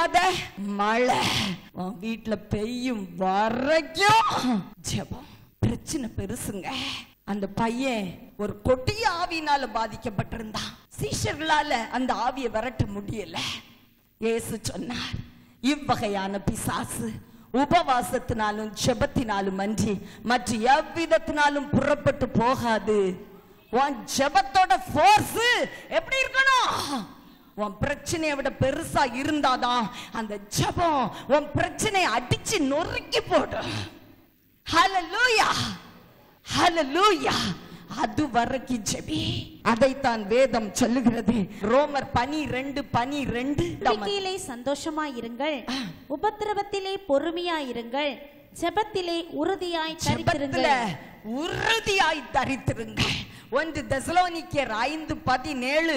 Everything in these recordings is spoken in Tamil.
பெய்யாத மழை உன் வீட்டுல பெய்யும் வரைக்கும் ஜெபம் பிரச்சனை பெருசுங்க அந்த பையன் ஒரு கொடிய ஆவியினால பாதிக்கப்பட்டிருந்தான் சீஷர்களால அந்த ஆவியை விரட்ட முடியல இயேசு சொன்னார் இவ்வகையான பிசாசு உபவாசத்தினாலும் ஜெபத்தினாலும் அன்றி மற்ற எவ்விதத்தினாலும் புறப்பட்டு போகாது உன் ஜெபத்தோட ஃபோர்ஸ் எப்படி இருக்கணும் உன் பிரச்சனையை விட பெருசா இருந்தாதான் அந்த ஜெபம் உன் பிரச்சனையை அடிச்சு நொறுக்கி போடும் ஹalleluya ஹalleluya அது வரைக்கும் ஜெபி அதைத்தான் வேதம் சொல்லுகிறது ரோமர் பனி ரெண்டு பனி ரெண்டு நம்பிக்கையிலே சந்தோஷமாயிருங்கள் உபத்திரவத்திலே பொறுமையாயிருங்கள் ஜெபத்திலே உறுதியாய் ஜெபத்துல தரித்திருங்கள் உறுதியாய் தரித்திருங்க ஒன்று தெசலோனிக்கர் ஐந்து பதினேழு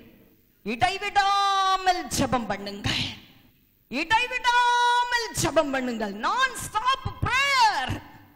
இடைவிடாமல் ஜெபம் பண்ணுங்கள் இடைவிடாமல் ஜெபம் பண்ணுங்கள் நான் ஸ்டாப் பிரேயர்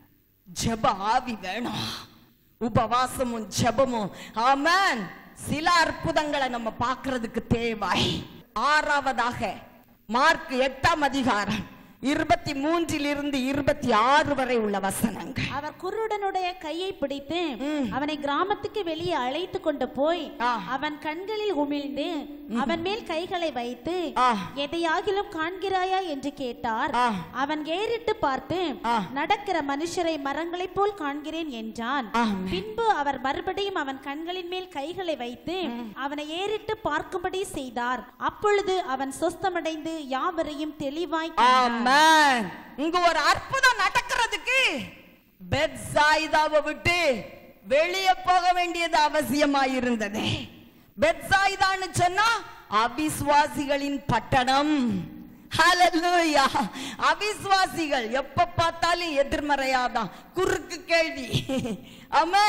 ஜெப ஆவி வேணும் உபவாசமும் ஜெபமும் ஆமென் சில அற்புதங்களை நம்ம பார்க்கிறதுக்கு தேவை ஆறாவதாக மார்க் எட்டாம் அதிகாரம் இருபத்தி மூன்றில் இருந்து இருபத்தி ஆறு வரை உள்ள வசனங்கள் அவர் குருடனுடைய கையை பிடித்து ம். அவனை கிராமத்துக்கு வெளியே அழைத்து கொண்டு போய் ஆ. அவன் கண்களில் உமிழ்ந்து அவன் மேல் கைகளை வைத்து ஆ. எதையாகிலும் காண்கிறாயா என்று கேட்டார் ஆ. அவன் ஏறிட்டு பார்த்து ஆ. நடக்கிற மனுஷரை மரங்களைப் போல் காண்கிறேன் என்றான் ஆமென். பின்பு அவர் மறுபடியும் அவன் கண்களின் மேல் கைகளை வைத்து அவனை ஏறிட்டு பார்க்கும்படி செய்தார் அப்பொழுது அவன் சொஸ்தமடைந்து யாவரையும் தெளிவாய் கண்டான். ஆமென் இங்க ஒரு அற்புதம் நடக்கிறதுக்கு பெத்சாயிதாவை விட்டு வெளியே போக வேண்டியது அவசியமாயிருந்தது பெத்சாயிதான்னு சொன்னா அவிசுவாசிகளின் பட்டணம் ஹalleluya அவிசுவாசிகள் எப்ப பார்த்தாலும் எதிர்மறையாதான் குறுக்கு கேள்வி ஆமா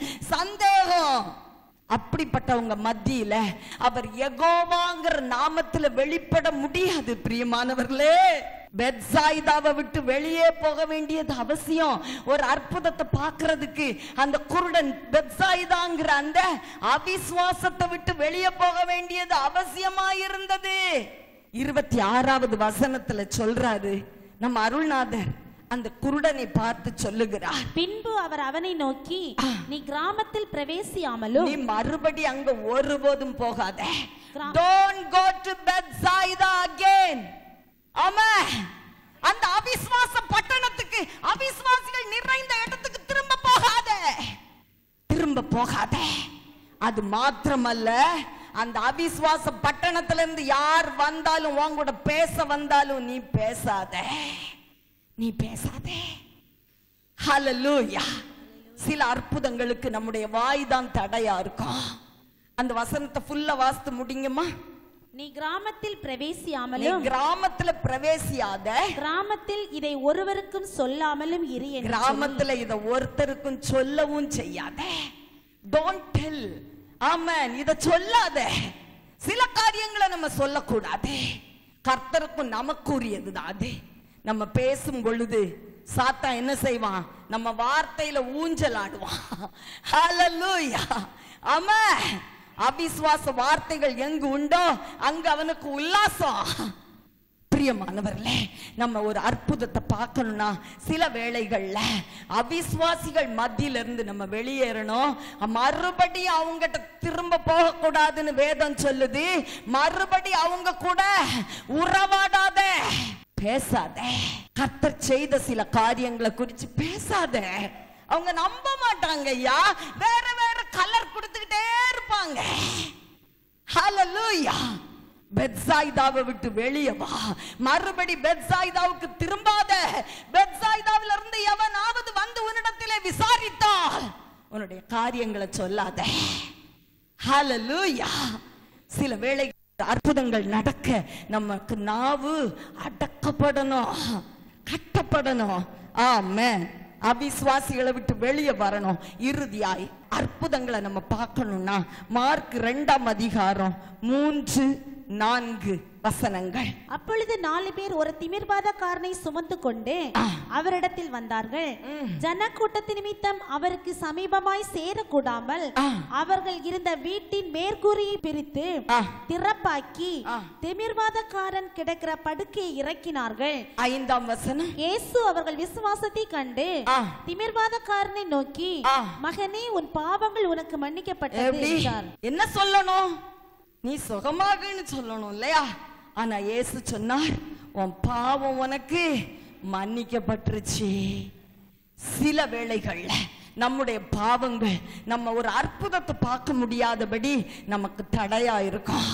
சந்தேகம் அப்படிப்பட்டவங்க மத்தியில அவர் எகோவாங்கிற நாமத்துல வெளிப்பட முடியாது பிரியமானவர்களே பெத்சாயிதாவை விட்டு வெளியே போக வேண்டியது அவசியம் ஒரு அற்புதத்தை பார்க்கிறதுக்கு அந்த குருடன் பெத்சாயிதாங்கிற அந்த அவிசுவாசத்தை விட்டு வெளியே போக வேண்டியது அவசியமாயிருந்தது இருபத்தி ஆறாவது வசனத்துல சொல்றாரு நம்ம அருள்நாதர் அந்த குருடனை பார்த்து சொல்லுகிறார் பின்பு அவர் அவனை நோக்கி நீ கிராமத்தில் பிரவேசியாமலும் நீ மறுபடி அங்க ஒருபோதும் போகாத கிரா- don't go to Bethsaida again ஆமா அந்த அவிசுவாச பட்டணத்துக்கு அவிசுவாசிகள் நிறைந்த இடத்துக்கு திரும்ப போகாத திரும்ப போகாத அது மாத்திரமல்ல அந்த அவிசுவாச பட்டணத்துல இருந்து யார் வந்தாலும் உன் கூட பேச வந்தாலும் நீ பேசாத நீ பேசாதே ஹalleluya சில அற்புதங்களுக்கு நம்முடைய வாய் தான் தடையா இருக்கும் அந்த வசனத்தை ஃபுல்லா வாசித்து முடிங்கம்மா நீ கிராமத்தில் நீ பிரவேசியாமலும் கிராமத்துல பிரவேசியாத கிராமத்தில் இதை ஒருவருக்கும் சொல்லாமலும் இரு என்று சொல்லி, கிராமத்துல இத ஒருத்தருக்கும் சொல்லவும் செய்யாத டோன்ட் டெல் ஆமென் இத சொல்லாத சில காரியங்களை நம்ம சொல்லக்கூடாது கர்த்தருக்கும் நமக்குரியதுதான் அது நம்ம பேசும் பொழுது சாத்தா என்ன செய்வான் நம்ம வார்த்தையில ஊஞ்சல் ஆடுவான் ஹalleluya ஆமென் அவிசுவாச வார்த்தைகள் எங்கு உண்டோ அங்க அவனுக்கு உல்லாசம் பிரியமானவர்களே நம்ம ஒரு அற்புதத்தை பார்க்கணும்னா சில வேளைகள்ல அவிசுவாசிகள் மத்தியில இருந்து நம்ம வெளியேறணும் மறுபடியும் அவங்ககிட்ட திரும்ப போக கூடாதுன்னு வேதம் சொல்லுது மறுபடி அவங்க கூட உறவாடாத பேசாத கர்த்தர் செய்த சில காரியங்களை குறித்து பேசாத அவங்க நம்ப மாட்டாங்க ஐயா வேற வேற கலர் கொடுத்துக்கிட்டே இருப்பாங்க ஹalleluya பெத்சாயிதாவை விட்டு வெளியே வா மறுபடி பெத்சாயிதாவுக்கு திரும்பாத பெத்சாயிதாவில இருந்து எவனாவது வந்து உன்னிடத்திலே விசாரித்தால் உன்னுடைய காரியங்களை சொல்லாத ஹalleluya சில வேளை அற்புதங்கள் நடக்க நமக்கு நாவு அடக்கப்படணும் கட்டப்படணும் ஆமென் அவிசுவாசிகளை விட்டு வெளியே வரணும் இறுதியாய் அற்புதங்களை நம்ம பார்க்கணும்னா மார்க் ரெண்டாம் அதிகாரம் மூன்று நான்கு வசனங்கள் அப்பொழுது நாலு பேர் ஒரு திமிர்வாதக்காரனை சுமந்து கொண்டு அவரிடத்தில் வந்தார்கள் ஜனக்கூட்டத்து நிமித்தம் அவருக்கு சமீபமாய் சேரக்கூடாமல் ஆ. அவர்கள் இருந்த வீட்டின் மேற்கூரையை பிரித்து ஆ. திறப்பாக்கி ஆ. திமிர்வாதக்காரன் கிடக்கிற படுக்கையை இறக்கினார்கள் ஐந்தாம் வசனம் இயேசு அவர்கள் விசுவாசத்தை கண்டு ஆ. திமிர்வாதக்காரனை நோக்கி ஆ. மகனே உன் பாவங்கள் உனக்கு மன்னிக்கப்பட்டது எப்படி என்றார் என்ன சொல்லணும் நீ சுகமாகுன்னு சொல்லணும் இல்லையா ஆனா இயேசு சொன்னார் உன் பாவம் உனக்கு மன்னிக்கப்பட்டுருச்சு சில வேளைகள்ல நம்முடைய பாவங்கள் நம்ம ஒரு அற்புதத்தை பார்க்க முடியாதபடி நமக்கு தடையா இருக்கும்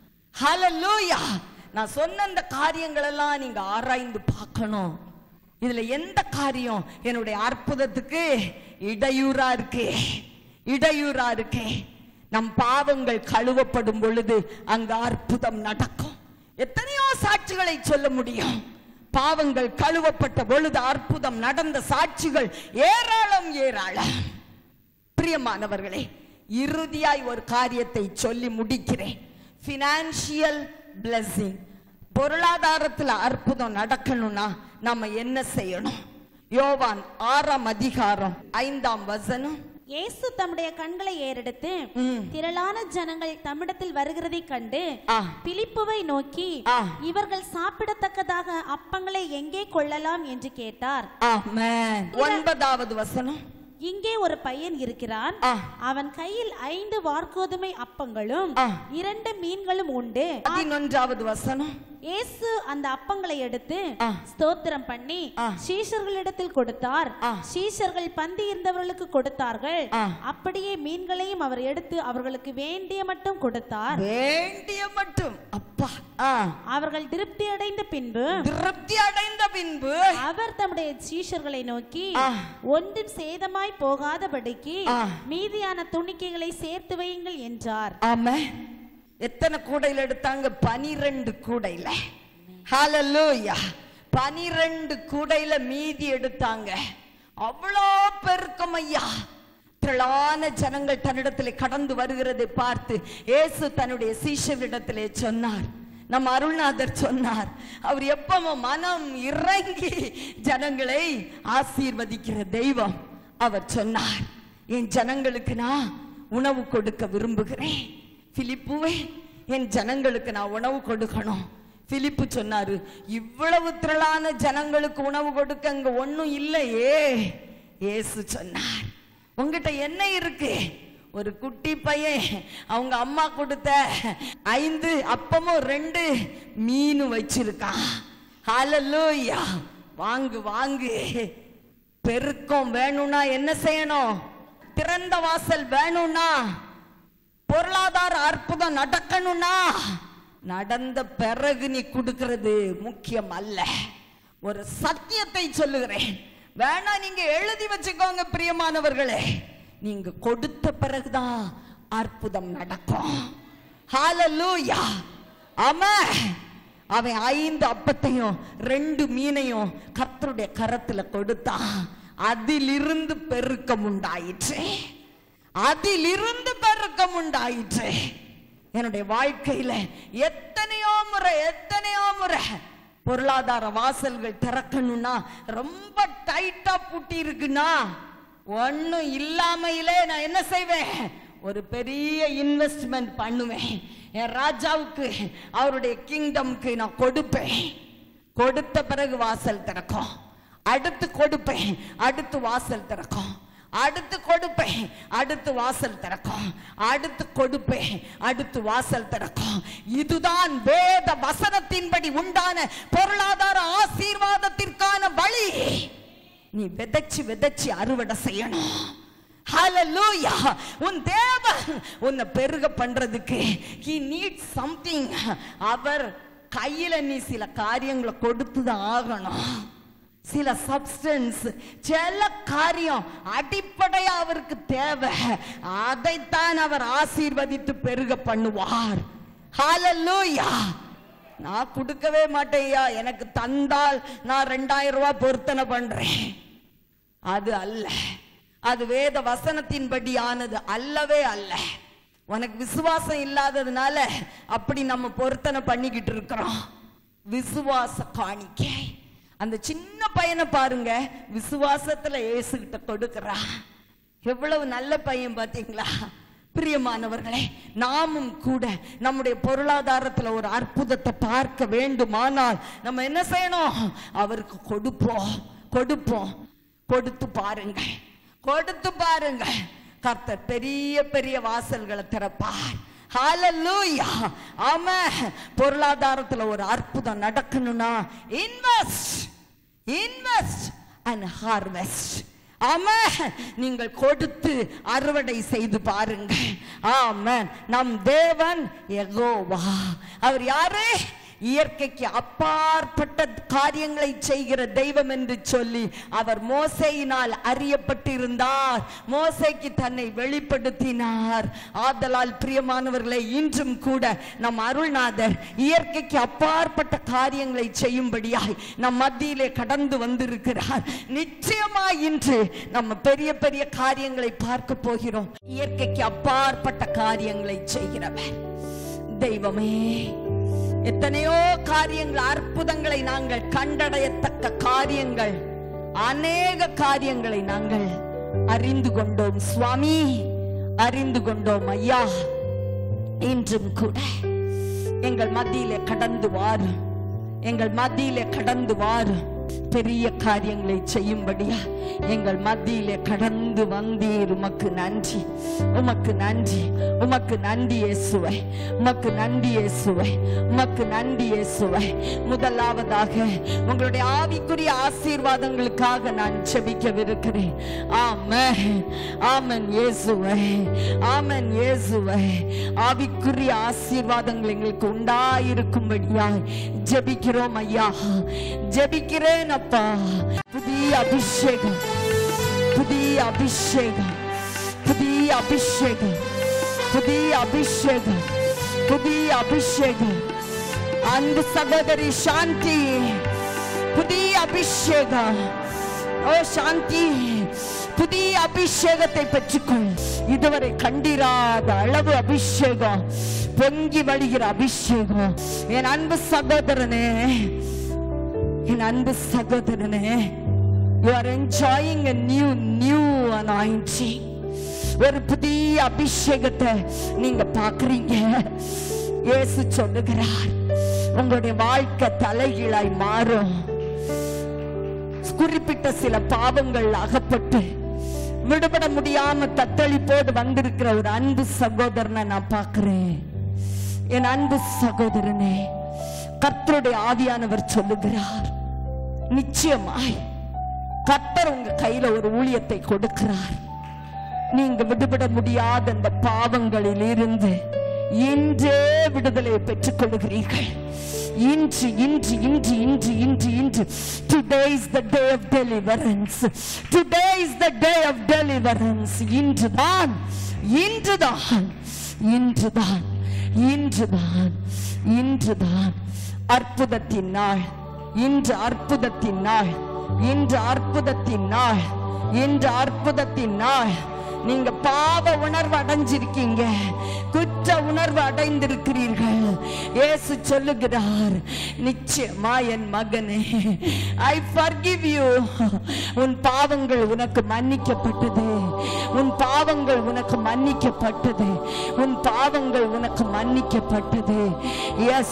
ஹalleluya நான் சொன்ன இந்த காரியங்கள் எல்லாம் நீங்க ஆராய்ந்து பார்க்கணும் இதுல எந்த காரியம் என்னுடைய அற்புதத்துக்கு இடையூறா இருக்கு இடையூறா இருக்கு நம் பாவங்கள் கழுவப்படும் பொழுது அங்க அற்புதம் நடக்கும் எத்தனையோ சாட்சிகளை சொல்ல முடியும் பாவங்கள் கழுவப்பட்ட பொழுது அற்புதம் நடந்த சாட்சிகள் ஏராளம் ஏராளம் பிரியமானவர்களே இறுதியாய் ஒரு காரியத்தை சொல்லி முடிக்கிறேன் பினான்சியல் blessing பொருளாதாரத்துல அற்புதம் நடக்கணும்னா நம்ம என்ன செய்யணும் யோவான் ஆறாம் அதிகாரம் ஐந்தாம் வசனம் இயேசு தம்முடைய கண்களை ஏறெடுத்து ம். திரளான ஜனங்கள் தம்மிடத்தில் வருகிறதைக் கண்டு ஆ. பிலிப்புவை நோக்கி ஆ. இவர்கள் சாப்பிடத்தக்கதாக அப்பங்களை எங்கே கொள்ளலாம் என்று கேட்டார் ஆமென் ஒன்பதாவது வசனம் இங்கே ஒரு பையன் இருக்கிறான் ஆ. அவன் கையில் ஐந்து வார்கோதுமை அப்பங்களும் ஆ. இரண்டு மீன்களும் உண்டு பதினொன்றாவது வசனம் இயேசு அந்த அப்பங்களை எடுத்து ஆ. ஸ்தோத்திரம் பண்ணி ஆ. சீஷர்களிடத்தில் கொடுத்தார் ஆ. சீஷர்கள் பந்தி இருந்தவர்களுக்கு கொடுத்தார்கள் ஆ. அப்படியே மீன்களையும் அவர் எடுத்து அவர்களுக்கு வேண்டிய மட்டும் கொடுத்தார் வேண்டிய மட்டும் அப்பா ஆ அவர்கள் திருப்தி அடைந்த பின்பு திருப்தி அடைந்த பின்பு அவர் தம்முடைய சீஷர்களை நோக்கி ஆ. ஒன்றும் சேதமாய் போகாதபடிக்கு ஆ. மீதியான துணிக்கைகளை சேர்த்து வையுங்கள் என்றார் ஆமா எத்தனை கூடையில எடுத்தாங்க பனிரெண்டு கூடையில ஹalleluya பனிரெண்டு கூடையில மீதி எடுத்தாங்க அவ்வளோ பெருக்கம் ஐயா திரளான ஜனங்கள் தன்னிடத்திலே கடந்து வருகிறதை பார்த்து இயேசு தன்னுடைய சீஷரிடத்திலே சொன்னார் நம்ம அருள்நாதர் சொன்னார் அவர் எப்பவும் மனம் இறங்கி ஜனங்களை ஆசீர்வதிக்கிற தெய்வம் அவர் சொன்னார் என் ஜனங்களுக்கு நான் உணவு கொடுக்க விரும்புகிறேன் பிலிப்புவே என் ஜனங்களுக்கு நான் உணவு கொடுக்கணும் பிலிப்பு சொன்னாரு இவ்வளவு திரளான ஜனங்களுக்கு உணவு கொடுக்க அங்க ஒண்ணும் இல்லையே இயேசு சொன்னார் உங்ககிட்ட என்ன இருக்கு ஒரு குட்டி பையன் அவங்க அம்மா கொடுத்த ஐந்து அப்பமும் ரெண்டு மீன் வச்சிருக்கான் ஹalleluya வாங்கு வாங்கு பெருக்கம் வேணும்னா என்ன செய்யணும் திறந்த வாசல் வேணும்னா பொருளாதார அற்புதம் நடக்கணும்னா நடந்த பிறகு நீ கொடுக்கிறது முக்கியம் அல்ல ஒரு சத்தியத்தை சொல்லுகிறேன் வேணா நீங்க எழுதி வச்சுக்கோங்க பிரியமானவர்களே நீங்க கொடுத்த பிறகுதான் அற்புதம் நடக்கும் ஹalleluya ஆமென் அவன் ஐந்து அப்பத்தையும் ரெண்டு மீனையும் கர்த்தருடைய கரத்துல கொடுத்தான் அதிலிருந்து பெருக்கம் உண்டாயிற்று அதிலிருந்து பெருக்கம் உண்டாயிற்று என்னுடைய வாழ்க்கையில எத்தனையோ முறை எத்தனையோ முறை பொருளாதார வாசல்கள் திறக்கணும்னா ரொம்ப டைட்டா பூட்டி இருக்குன்னா ஒண்ணும் இல்லாமையிலே நான் என்ன செய்வேன் ஒரு பெரிய இன்வெஸ்ட்மெண்ட் பண்ணுவேன் என் ராஜாவுக்கு அவருடைய கிங்டம்க்கு நான் கொடுப்பேன் கொடுத்த பிறகு வாசல் திறக்கும் அடுத்து கொடுப்பேன் அடுத்து வாசல் திறக்கும் அடுத்து கொடுப்பேன் அடுத்து வாசல் திறக்கும் அடுத்து கொடுப்பேன் அடுத்து வாசல் திறக்கும் இதுதான் வேத வசனத்தின்படி உண்டான பொருளாதார ஆசீர்வாதத்திற்கான வழி நீ விதைச்சு விதைச்சு அறுவடை செய்யணும் ஹalleluya உன் தேவன் உன்னை பெருக பண்றதுக்கு he needs something அவர் கையில நீ சில காரியங்களை கொடுத்து தான் ஆகணும் சில சப்ஸ்டன்ஸ் சில காரியம் அடிப்படையா அவருக்கு தேவை அதைத்தான் அவர் ஆசீர்வதித்து பெருக பண்ணுவார் ஹalleluya நான் கொடுக்கவே மாட்டேயா எனக்கு தந்தால் நான் ரெண்டாயிரம் ரூபாய் பொருத்தனை பண்றேன் அது அல்ல அது வேத வசனத்தின்படி ஆனது அல்லவே அல்ல உனக்கு விசுவாசம் இல்லாததுனால அப்படி நம்ம பொருத்தனை பண்ணிக்கிட்டு இருக்கிறோம் விசுவாச காணிக்கை அந்த சின்ன பையனை பாருங்க விசுவாசத்துல இயேசுகிட்ட கொடுக்கிறான் எவ்வளவு நல்ல பையன் பாத்தீங்களா பிரியமானவர்களே நாமும் கூட நம்முடைய பொருளாதாரத்துல ஒரு அற்புதத்தை பார்க்க வேண்டுமானால் நம்ம என்ன செய்யணும் அவருக்கு கொடுப்போம் கொடுப்போம் கொடுத்து பாருங்க கொடுத்து பாருங்க கர்த்தர் பெரிய பெரிய வாசல்களை திறப்பார் ஹalleluya ஆமென் பொருளாதாரத்துல ஒரு அற்புதம் நடக்கணும்னா இன்வெஸ்ட் இன்வெஸ்ட் அண்ட் ஹார்வெஸ்ட் ஆமென் நீங்கள் கொடுத்து அறுவடை செய்து பாருங்க ஆமென் நம் தேவன் யெகோவா அவர் யாரு இயற்கைக்கு அப்பாற்பட்ட காரியங்களை செய்கிற தெய்வம் என்று சொல்லி அவர் மோசையினால் அறியப்பட்டிருந்தார் மோசைக்கு தன்னை வெளிப்படுத்தினார் ஆதலால் பிரியமானவர்களே இன்றும் கூட நம் அருள்நாதர் இயற்கைக்கு அப்பாற்பட்ட காரியங்களை செய்யும்படியாய் நம் மத்தியிலே கடந்து வந்திருக்கிறார் நிச்சயமாய் இன்று நம்ம பெரிய பெரிய காரியங்களை பார்க்க போகிறோம் இயற்கைக்கு அப்பாற்பட்ட காரியங்களை செய்கிறவர் தெய்வமே எத்தனையோ காரியங்கள் அற்புதங்களை நாங்கள் கண்டடையத்தக்க காரியங்கள் அநேக காரியங்களை நாங்கள் அறிந்து கொண்டோம் சுவாமி அறிந்து கொண்டோம் ஐயா இன்றும் கூட எங்கள் மத்தியிலே கடந்து வாரு எங்கள் மத்தியிலே கடந்து வாரு பெரிய காரியங்களை செய்யும்படியா எங்கள் மத்தியிலே கடந்து வந்தீர் உமக்கு நன்றி உமக்கு நன்றி உமக்கு நன்றி இயேசுவை உமக்கு நன்றி இயேசுவை உமக்கு நன்றி இயேசுவை முதலாவதாக உங்களுடைய ஆவிக்குரிய ஆசீர்வாதங்களுக்காக நான் செபிக்கவிருக்கிறேன் ஆமென் ஆமென் இயேசுவை ஆமென் இயேசுவை ஆவிக்குரிய ஆசீர்வாதங்கள் எங்களுக்கு உண்டாயிருக்கும்படியாய் ஜெபிக்கிறோம் ஐயா ஜெபிக்கிறேன் அப்பா புதிய அபிஷேகம் புதிய அபிஷேகம் புதிய அபிஷேகம் புதிய அபிஷேகம் புதிய அபிஷேகம் அன்பு சகோதரி சாந்தி புதிய அபிஷேகம் ஓ சாந்தி புதிய அபிஷேகத்தை பெற்றுக்கொள் இதுவரை கண்டிராத அளவு அபிஷேகம் பொங்கி வழிகிற அபிஷேகம் என் அன்பு சகோதரனே என் அன்பு சகோதரனே you are enjoying a new new anointing ஒரு புதிய அபிஷேகத்தை நீங்க பாக்குறீங்க இயேசு சொல்லுகிறார் உங்களுடைய வாழ்க்கை தலைகீழாய் மாறும் குறிப்பிட்ட சில பாவங்கள் அகப்பட்டு விடுபட முடியாம தத்தளிப்போடு வந்திருக்கிற ஒரு அன்பு சகோதரனை நான் பார்க்கிறேன் என் அன்பு சகோதரனே கர்த்தருடைய ஆவியானவர் சொல்லுகிறார் நிச்சயமாய் கர்த்தர் உங்க கையில ஒரு ஊழியத்தை கொடுக்கிறார் நீங்க விடுபட முடியாத அந்த பாவங்களில் இருந்து இன்றே விடுதலையை பெற்றுக் கொள்கிறீர்கள் இன்று இன்று இன்று இன்று இன்று இன்று today is the day of deliverance today is the day of deliverance இன்றுதான் இன்றுதான் இன்றுதான் இன்றுதான் இன்றுதான் அற்புதத்தின் நாள் இன்று அற்புதத்தின் நாள் இன்று அற்புதத்தின் நாள் இன்று அற்புதத்தின் நாள் நீங்க பாவ உணர்வு அடைஞ்சிருக்கீங்க குற்ற உணர்வு அடைந்திருக்கிறீர்கள் இயேசு சொல்லுகிறார் நிச்சயமா என் மகனே ஐ forgive you உன் பாவங்கள் உனக்கு மன்னிக்கப்பட்டது உன் பாவங்கள் உனக்கு மன்னிக்கப்பட்டது உன் பாவங்கள் உனக்கு மன்னிக்கப்பட்டது எஸ்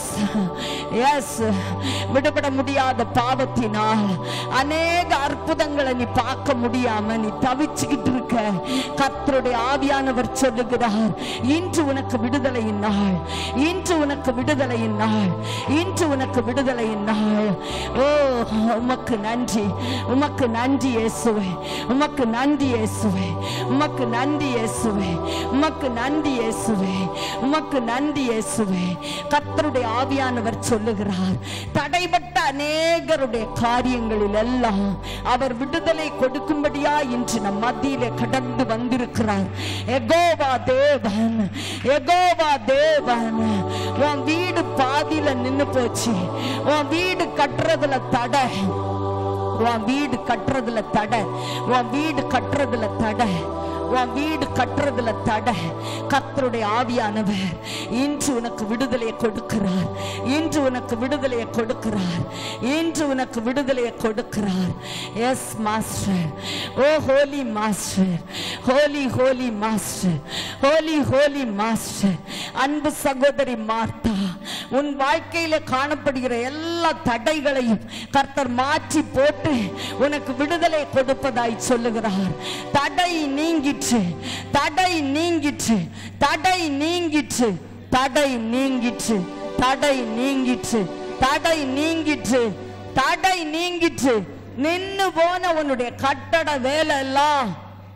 எஸ் விடுபட முடியாத பாவத்தினால் அநேக அற்புதங்களை நீ பார்க்க முடியாம நீ தவிச்சுக்கிட்டு இருக்க கர்த்தருடைய ஆவியானவர் சொல்லுகிறார் இன்று உனக்கு விடுதலையின் நாள் இன்று உனக்கு விடுதலையின் நாள் இன்று உனக்கு விடுதலையின் நாள் ஓ உமக்கு நன்றி உமக்கு நன்றி இயேசுவே உமக்கு நன்றி இயேசுவே உமக்கு நன்றி இயேசுவே உமக்கு நன்றி இயேசுவே உமக்கு நன்றி இயேசுவே கர்த்தருடைய ஆவியானவர் சொல்லுகிறார் தடைபட்ட அநேகருடைய காரியங்களில் எல்லாம் அவர் விடுதலை கொடுக்கும்படியா இன்று நம் மத்தியிலே கடந்து வந்திருக்கிறார் எகோவா தேவன் எகோவா தேவன் உன் வீடு பாதியில நின்னு போச்சு உன் வீடு கட்டுறதுல தடை உன் வீடு கட்டுறதுல தடை உன் வீடு கட்டுறதுல தடை உன் வீடு கட்டுறதுல தடை கர்த்தருடைய ஆவியானவர் இன்று உனக்கு விடுதலையை கொடுக்கிறார் இன்று உனக்கு விடுதலையை கொடுக்கிறார் இன்று உனக்கு விடுதலையை கொடுக்கிறார் yes master oh holy master holy holy master holy holy master அன்பு சகோதரி மார்த்தா உன் வாழ்க்கையில காணப்படுகிற எல்லா தடைகளையும் கர்த்தர் மாற்றி போட்டு உனக்கு விடுதலை கொடுப்பதாய் சொல்லுகிறார் தடை நீங்கிற்று தடை நீங்கிற்று தடை நீங்கிற்று தடை நீங்கிற்று தடை நீங்கிற்று தடை நீங்கிற்று தடை நீங்கிற்று நின்னு போன உன்னுடைய கட்டட வேலை எல்லாம்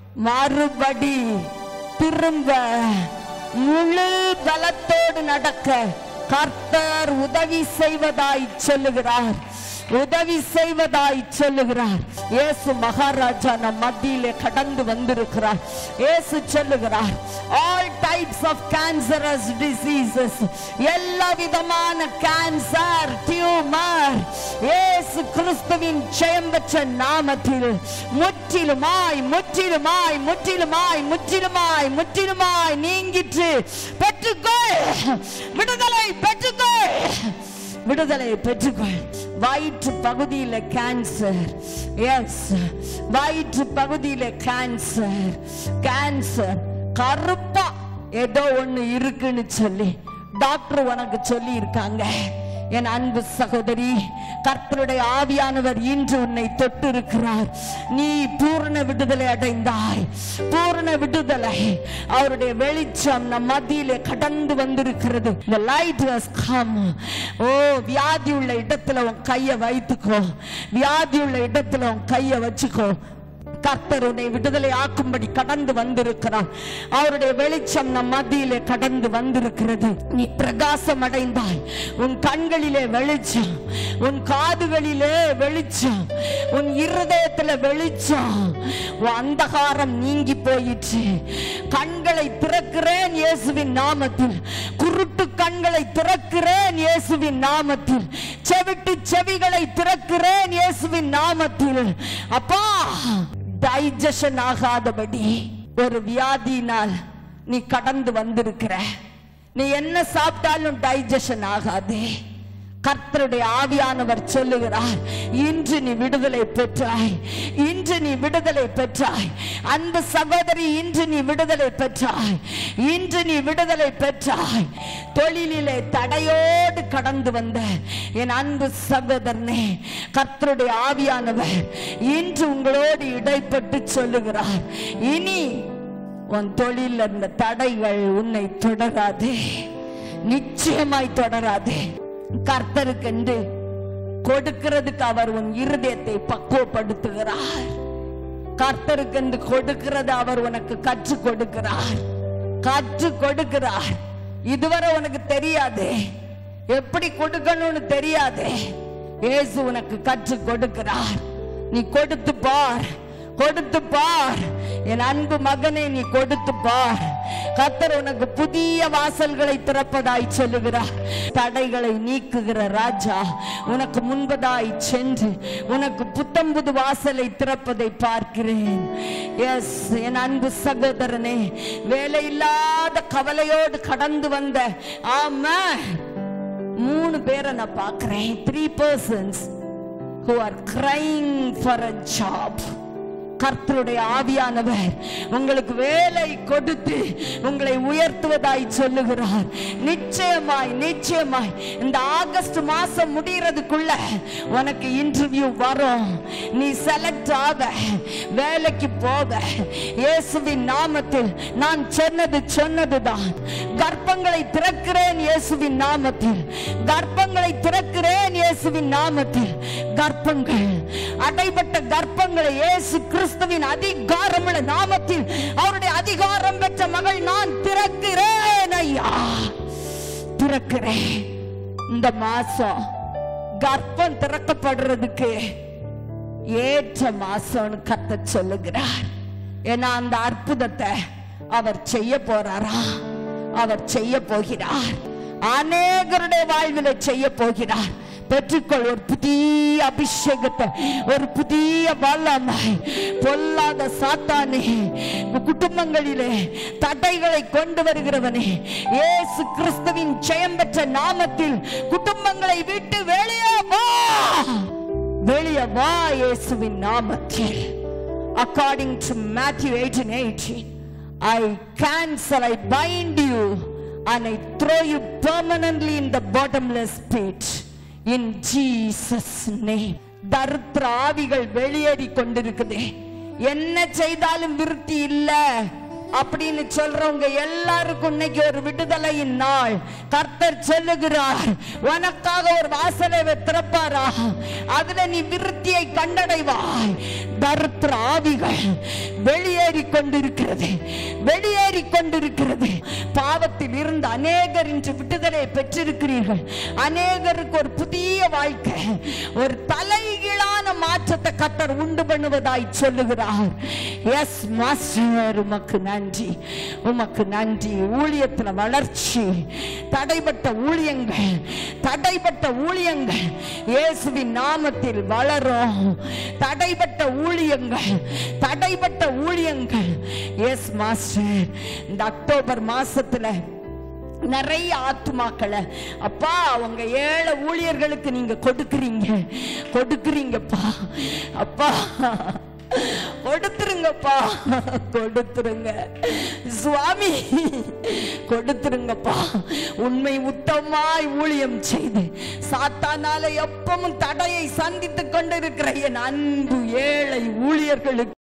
மறுபடி திரும்ப முழு பலத்தோடு நடக்க கர்த்தர் உதவி செய்வதாய் சொல்லுகிறார் உதவி செய்வதாய் சொல்லுகிறார் இயேசு மகாராஜா நம் மத்தியிலே கடந்து வந்திருக்கிறார் இயேசு சொல்லுகிறார் all types of cancerous diseases எல்லா விதமான கேன்சர் டியூமர் இயேசு கிறிஸ்துவின் ஜெயம் பெற்ற நாமத்தில் முற்றிலுமாய் முற்றிலுமாய் முற்றிலுமாய் முற்றிலுமாய் முற்றிலுமாய் நீங்கிற்று பெற்றுக்கொள் விடுதலை பெற்றுக்கொள் விடுதலை பெற்றுக்கொள் வயிற்று பகுதியில கேன்சர் எஸ் வயிற்று பகுதியில கேன்சர் கேன்சர் கருப்பா ஏதோ ஒண்ணு இருக்குன்னு சொல்லி டாக்டர் உனக்கு சொல்லி இருக்காங்க என் அன்பு சகோதரி கர்த்தருடைய ஆவியானவர் இன்று உன்னை தொட்டு இருக்கிறார் நீ பூரண விடுதலை அடைந்தாய் பூரண விடுதலை அவருடைய வெளிச்சம் நம் மத்தியிலே கடந்து வந்திருக்கிறது the light has come ஓ வியாதி உள்ள இடத்துல உன் கையை வைத்துக்கோ வியாதி உள்ள இடத்துல உன் கையை வச்சுக்கோ கர்த்தர் உன்னை விடுதலை ஆக்கும்படி கடந்து வந்திருக்கிறார் அவருடைய வெளிச்சம் நம் மத்தியிலே கடந்து வந்திருக்கிறது நீ பிரகாசம் அடைந்தாய் உன் கண்களிலே வெளிச்சம் உன் காதுகளிலே வெளிச்சம் உன் இருதயத்துல வெளிச்சம் உன் அந்தகாரம் நீங்கி போயிற்று கண்களை திறக்கிறேன் இயேசுவின் நாமத்தில் குருட்டு கண்களை திறக்கிறேன் இயேசுவின் நாமத்தில் செவிட்டு செவிகளை திறக்கிறேன் இயேசுவின் நாமத்தில் அப்பா டைஜஷன் ஆகாதபடி ஒரு வியாதியினால் நீ கடந்து வந்திருக்கிற நீ என்ன சாப்பிட்டாலும் டைஜஷன் ஆகாதே கர்த்தருடைய ஆவியானவர் சொல்லுகிறார் இன்று நீ விடுதலை பெற்றாய் இன்று நீ விடுதலை பெற்றாய் அன்பு சகோதரி இன்று நீ விடுதலை பெற்றாய் இன்று நீ விடுதலை பெற்றாய் தொழிலிலே தடையோடு கடந்து வந்த என் அன்பு சகோதரனே கர்த்தருடைய ஆவியானவர் இன்று உங்களோடு இடைப்பட்டு சொல்லுகிறார் இனி உன் தொழில் அந்த தடைகள் உன்னை தொடராதே நிச்சயமாய் தொடராதே கர்த்தருக்கென்று கொடுக்கிறதுக்கு அவர் உன் இருதயத்தை பக்குவப்படுத்துகிறார் கர்த்தருக்கென்று கொடுக்கிறது அவர் உனக்கு கற்றுக் கொடுக்கிறார் கற்றுக் கொடுக்கிறார் இதுவரை உனக்கு தெரியாது எப்படி கொடுக்கணும்னு தெரியாது இயேசு உனக்கு கற்றுக் கொடுக்கிறார் நீ கொடுத்து பார் கொடுத்து பார் என் அன்பு மகனை நீ கொடுத்து பார் கத்தர் உனக்கு புதிய வாசல்களை திறப்பதாய் சொல்லுகிறார் தடைகளை நீக்குகிற ராஜா உனக்கு முன்பதாய் சென்று உனக்கு புத்தம் புது வாசலை திறப்பதை பார்க்கிறேன் எஸ் என் அன்பு சகோதரனே வேலை இல்லாத கவலையோடு கடந்து வந்த ஆமா மூணு பேரை நான் பார்க்கிறேன் three persons who are crying for a job கர்த்தருடைய ஆவியானவர் உங்களுக்கு வேலை கொடுத்து உங்களை உயர்த்துவதாய் சொல்லுகிறார் நிச்சயமாய் நிச்சயமாய் இந்த ஆகஸ்ட் மாசம் முடியறதுக்குள்ள உனக்கு இன்டர்வியூ வரும் நீ செலக்ட் ஆக வேலைக்கு போக இயேசுவின் நாமத்தில் நான் சொன்னது சொன்னதுதான் கர்ப்பங்களை திறக்கிறேன் இயேசுவின் நாமத்தில் கர்ப்பங்களை திறக்கிறேன் இயேசுவின் நாமத்தில் கர்ப்பங்கள் அடைபட்ட கர்ப்பங்களை இயேசு கிறிஸ்துவின் அதிகாரமுள்ள நாமத்தில் அவருடைய அதிகாரம் பெற்ற மகள் நான் திறக்கிறேன் ஐயா திறக்கிறேன் இந்த மாசம் கர்ப்பம் திறக்கப்படுறதுக்கு ஏற்ற மாசம்னு கத்த சொல்லுகிறார் ஏன்னா அந்த அற்புதத்தை அவர் செய்ய போறாரா அவர் செய்ய போகிறார் அநேகருடைய வாழ்வில் செய்ய போகிறார் பெற்றுக்கொள் ஒரு புதிய அபிஷேகத்தை ஒரு புதிய வல்லமை பொல்லாத சாத்தானே உங்க குடும்பங்களிலே தடைகளை கொண்டு வருகிறவனே இயேசு கிறிஸ்துவின் ஜெயம் பெற்ற நாமத்தில் குடும்பங்களை விட்டு வெளியே வா வெளியே வா இயேசுவின் நாமத்தில் according to Matthew 18 18 I cancel I bind you and I throw you permanently in the bottomless pit in Jesus name தரித்திர ஆவிகள் வெளியேறி கொண்டிருக்குது என்ன செய்தாலும் விருத்தி இல்ல அப்படின்னு சொல்றவங்க எல்லாருக்கும் இன்னைக்கு ஒரு விடுதலையின் நாள் கர்த்தர் சொல்லுகிறார் உனக்காக ஒரு வாசலை அவர் திறப்பாரா அதுல நீ விருத்தியை கண்டடைவாய் தரித்திர ஆவிகள் வெளியேறி கொண்டிருக்கிறது வெளியேறி கொண்டிருக்கிறது பாவத்தில் இருந்து அநேகர் இன்று விடுதலை பெற்றிருக்கிறீர்கள் அநேகருக்கு ஒரு புதிய வாழ்க்கை ஒரு தலைகீழான மாற்றத்தை கத்தர் உண்டு பண்ணுவதாய் சொல்லுகிறார் எஸ் மாஸ்டர் உமக்கு நன்றி உமக்கு நன்றி ஊழியத்துல வளர்ச்சி தடைப்பட்ட ஊழியங்கள் தடைப்பட்ட ஊழியங்கள் இயேசுவின் நாமத்தில் வளரும் தடைப்பட்ட ஊழியங்கள் தடைப்பட்ட ஊழியங்கள் எஸ் மாஸ்டர் இந்த அக்டோபர் மாசத்துல நிறைய ஆத்துமாக்களை அப்பா உங்க ஏழை ஊழியர்களுக்கு நீங்க கொடுக்குறீங்க கொடுக்குறீங்கப்பா அப்பா கொடுத்துருங்கப்பா கொடுத்துருங்க சுவாமி கொடுத்துருங்கப்பா உண்மை உத்தமாய் ஊழியம் செய்து சாத்தானால எப்பவும் தடையை சந்தித்துக் கொண்டிருக்கிற என் அன்பு ஏழை ஊழியர்களுக்கு